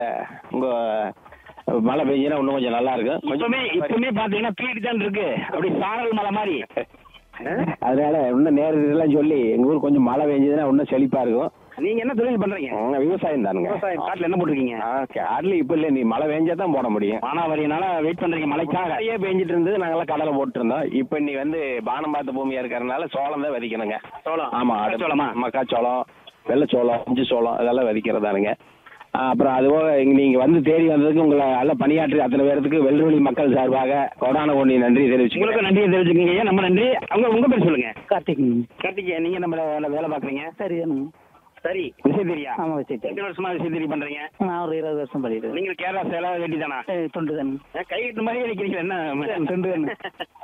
உங்க மழை பெஞ்சுனா இன்னும் கொஞ்சம் நல்லா இருக்கும் இப்பவுமே இப்பவுமே பாத்தீங்கன்னா பீடி தான் இருக்கு அப்படி சாரல் மலை மாதிரி அதனால இன்னும் நேரடியெல்லாம் சொல்லி எங்க ஊர் கொஞ்சம் மழை பெஞ்சதுன்னா இன்னும் செழிப்பா இருக்கும் நீங்க என்ன தொழில் பண்றீங்க உங்க விவசாயம் தானுங்க விவசாயம் காட்டுல என்ன போட்டிருக்கீங்க காட்டுல இப்ப இல்ல நீ மழை பெஞ்சா தான் போட முடியும் மானாவாரினால வெயிட் பண்றீங்க மழைக்காக நிறைய பெஞ்சிட்டு இருந்தது நாங்கெல்லாம் கடலை போட்டு இருந்தோம் இப்ப நீ வந்து பானம் பார்த்த பூமியா இருக்கிறதுனால சோளம் தான் விதைக்கணுங்க சோளம் ஆமா மக்காச்சோளமா? மக்காச்சோளம் வெள்ளைச்சோளம் இஞ்சி சோளம் இதெல்லாம் விதைக்கிறதானுங்க ஆ, அப்புறம் அதுபோக இங்க நீங்க வந்து தேடி வந்ததுக்கு உங்களை நல்லா பணியாற்றி அத்தனை பேருக்கு வெள்ளவெளி மக்கள் சார்பாக கொடான கொண்டி நன்றி தெரிவிச்சுக்கிறேன் உங்களுக்கு நன்றி தெரிவிச்சுக்கீங்க ஐயா நம்ம நன்றி அவங்க உங்க பேர் சொல்லுங்க கார்த்திக் கார்த்திகே நீங்க நம்ம வேலை பாக்குறீங்க சரி சரி விஷயம் தெரியா ஆமா வச்சு எத்தனை வருஷமா விஷயம் தெரிய பண்றீங்க நான் ஒரு இருபது வருஷம் படிக்கிறேன் நீங்க கேரளா சேலா வேண்டி தானா தொண்டு தான் கை கட்டு மாதிரி அடிக்கிறீங்க என்ன தொண்டு தானே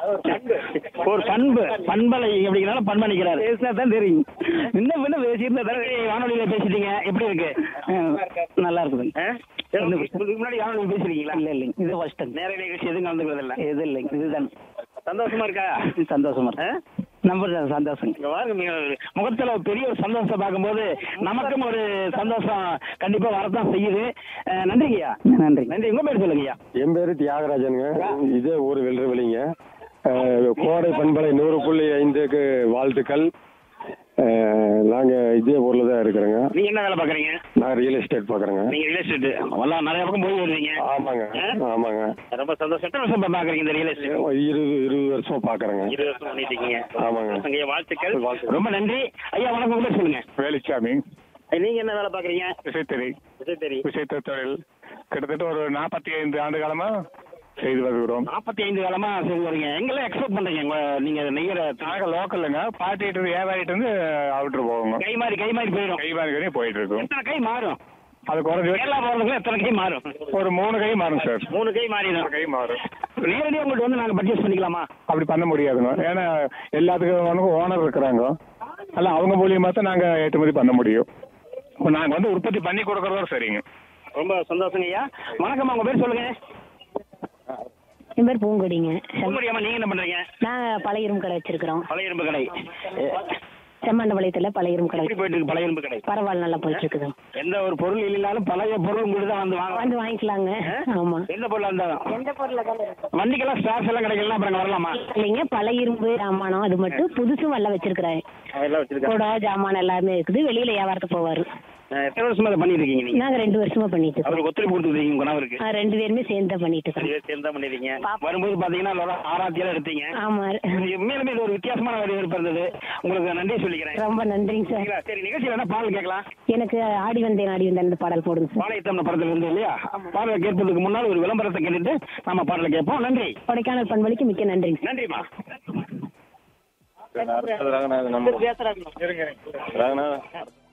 ஒரு பண்பு பண்பலை அப்படிங்கிறனால பண்பு நிக்கிறாரு பேசினா தான் தெரியும் இன்னும் இன்னும் பேசியிருந்த தடவை வானொலியில பேசிட்டீங்க எப்படி இருக்கு நல்லா இருக்குது ஆ? இதுக்கு முன்னாடி வானொலி பேசிருக்கீங்களா இல்ல இல்லைங்க இது ஃபர்ஸ்ட் டைம் நேர நிகழ்ச்சி எதுவும் கலந்துக்கிறது இல்ல இது இல்லைங்க இதுதான் சந்தோஷமா இருக்கா சந்தோஷமா ஆ? இருக்கு நம்பர் சந்தோஷம் இங்க பாருங்க மிக- முகத்துல ஒரு பெரிய ஒரு சந்தோஷத்தை பார்க்கும்போது நமக்கும் ஒரு சந்தோஷம் கண்டிப்பா வரத்தான் செய்யுது அஹ், நன்றிங்கய்யா நன்றி நன்றி உங்க பேர் சொல்லுங்கய்யா என் பேரு தியாகராஜனுங்க இதே ஊர் வெள்ளரிவெளிங்க அஹ், கோடை பண்பலை நூறு புள்ளி ஐந்துக்கு வாழ்த்துக்கள் அஹ், நாங்க இதே ஊர்ல தான் இருக்கிறோங்க நீங்க என்ன வேலை பாக்குறீங்க நான் ரியல் எஸ்டேட் பாக்குறேங்க நீங்க ரியல் எஸ்டேட் எல்லாம் நிறைய பக்கம் போய் வருவீங்க ஆமாங்க ஆமாங்க ரொம்ப சந்தோஷம் எத்தனை வருஷம் பாக்குறீங்க இந்த ரியல் எஸ்டேட் இருபது இருபது வருஷமா பாக்குறேங்க இருபது வருஷம் பண்ணிட்டு இருக்கீங்க ஆமாங்க. ஐயா, வாழ்த்துக்கள் ரொம்ப நன்றி ஐயா வணக்கம் உங்க பேர் சொல்லுங்க வேலுச்சாமி நீங்க என்ன வேலை பாக்குறீங்க விசைத்தறி விஜய் விசைத்த தொழில் கிட்டத்தட்ட ஒரு நாற்பத்தி ஐந்து ஆண்டு காலமா செய்து வருகிறோம் நாற்பத்தி ஐந்து காலமா செய்து வரீங்க எங்கெல்லாம் எக்ஸ்போர்ட் பண்றீங்க உங்க நீங்க நெய்யற நாங்கள் லோக்கலுங்க பாட்டிட்டு இருந்து வியாபாரிட்டு இருந்து அவுட்ரு போவோங்க கை மாறி கை மாறி போயிடும் கை மாதிரி போயிட்டு இருக்கும் எத்தனை கை மாறும் அது குறைஞ்ச கேரளா போறதுக்குள்ள எத்தனை கை மாறும் ஒரு மூணு கை மாறும் சார் மூணு கை ஒரு மாறிடும் கை மாறும் நேரடியாக உங்கள்கிட்ட வந்து நாங்கள் பர்ச்சேஸ் பண்ணிக்கலாமா அப்படி பண்ண முடியாதுங்க ஏன்னா எல்லாத்துக்கும் ஓனர் இருக்கிறாங்க அதெல்லாம் அவங்க மூலியமா தான் நாங்கள் ஏற்றுமதி பண்ண முடியும் இப்போ நாங்கள் வந்து உற்பத்தி பண்ணி கொடுக்குறதோட சரிங்க ரொம்ப சந்தோஷங்க ஐயா வணக்கம்மா உங்க பேர் சொல்லுங்க என் பேர் பூங்கொடிங்க உங்களுடையம்மா நீங்க என்ன பண்றீங்க நான் பழைய இரும்பு கடை வச்சிருக்கிறோம் பழைய இரும்பு கடை செம்மண்டபாளையத்துல பழைய இரும்பு கடை எப்படி போயிட்டு இருக்கு பழைய இரும்பு கடை பரவாயில்ல நல்லா போயிட்டு இருக்குது எந்த ஒரு பொருள் இல்லைனாலும் பழைய பொருள் உங்களுக்கு தான் வந்து வாங்க வந்து வாங்கிக்கலாங்க ஆமா எந்த பொருளா இருந்தாலும் எந்த பொருள் வண்டிக்கெல்லாம் ஸ்டார்ஸ் எல்லாம் கிடைக்கலாம் அப்புறம் வரலாமா இல்லைங்க பழைய இரும்பு ஜாமானம் அது மட்டும் புதுசும் வரல வச்சிருக்கிறேன் அதெல்லாம் வச்சிருக்கேன் கூட ஜாமான் எல்லாமே இருக்குது வெளியில வியாபாரத்துக்கு போவாரு எத்தனை வருஷமா அதை பண்ணிட்டு இருக்கீங்க நீங்க நாங்க ரெண்டு வருஷமா பண்ணிட்டு இருக்கோம் அவருக்கு ஒத்துழைப்பு கொடுத்துருக்கீங்க உங்க கணவருக்கு ஆ, ரெண்டு பேருமே சேர்ந்து தான் பண்ணிட்டு இருக்கோம் ரெண்டு பேரும் சேர்ந்து தான் பண்ணிருக்கீங்க வரும்போது பாத்தீங்கன்னா அதோட ஆராத்தியெல்லாம் எடுத்தீங்க ஆமா உண்மையிலுமே இது ஒரு வித்தியாசமான ஒரு விருப்பம் இருந்தது உங்களுக்கு நன்றி சொல்லிக்கிறேன் ரொம்ப நன்றிங்க சார் சரிங்களா? சரி நிகழ்ச்சியில் என்ன பாடல் கேட்கலாம் எனக்கு ஆடி வந்தேன் ஆடி வந்தேன் அந்த பாடல் போடுங்க சார் பாளையத்தம் படத்துல இருந்து இல்லையா பாடலை கேட்பதற்கு முன்னால் ஒரு விளம்பரத்தை கேட்டுட்டு நம்ம பாடலை கேட்போம் நன்றி கொடைக்கானல் பண்பளிக்கு மிக்க நன்றிங்க சார் நன்றிம்மா ரங்கநாதன் நம்ம ரங்கநாதன்